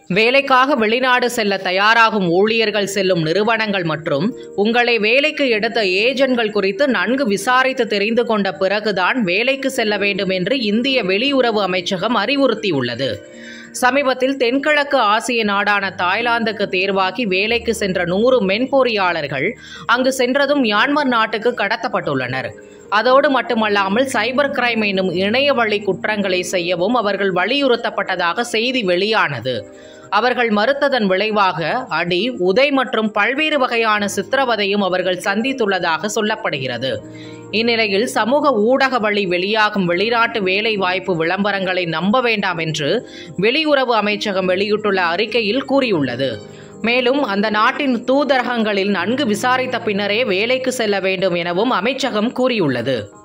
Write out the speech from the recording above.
வேலைக்காக வெளிநாடு செல்ல தயாராகும் ஊழியர்கள் செல்லும் நிறுவனங்கள் மற்றும் உங்களை வேலைக்கு எடுத்த ஏஜென்ட்கள் குறித்து நன்கு விசாரித்து தெரிந்து கொண்ட பிறகுதான் வேலைக்கு செல்ல வேண்டும் என்று இந்திய வெளியுறவு அமைச்சகம் அறிவுறுத்தியுள்ளது சமீபத்தில் தென்கிழக்கு ஆசிய நாடான தாய்லாந்துக்கு தேர்வாகி வேலைக்கு சென்ற நூறு மென்பொறியாளர்கள் அங்கு சென்றதும் மியான்மர் நாட்டுக்கு கடத்தப்பட்டுள்ளனர் அதோடு மட்டுமல்லாமல் சைபர் கிரைம் என்னும் இணையவழி குற்றங்களை செய்யவும் அவர்கள் வலியுறுத்தப்பட்டதாக செய்தி வெளியானது அவர்கள் மறுத்ததன் விளைவாக அடி உதை மற்றும் பல்வேறு வகையான சித்திரவதையும் அவர்கள் சந்தித்துள்ளதாக சொல்லப்படுகிறது இந்நிலையில் சமூக ஊடக வழி வெளியாகும் வெளிநாட்டு வேலை வாய்ப்பு விளம்பரங்களை நம்ப வேண்டாம் என்று வெளியுறவு அமைச்சகம் வெளியிட்டுள்ள அறிக்கையில் கூறியுள்ளது மேலும் அந்த நாட்டின் தூதரகங்களில் நன்கு விசாரித்த பின்னரே வேலைக்கு செல்ல வேண்டும் எனவும் அமைச்சகம் கூறியுள்ளது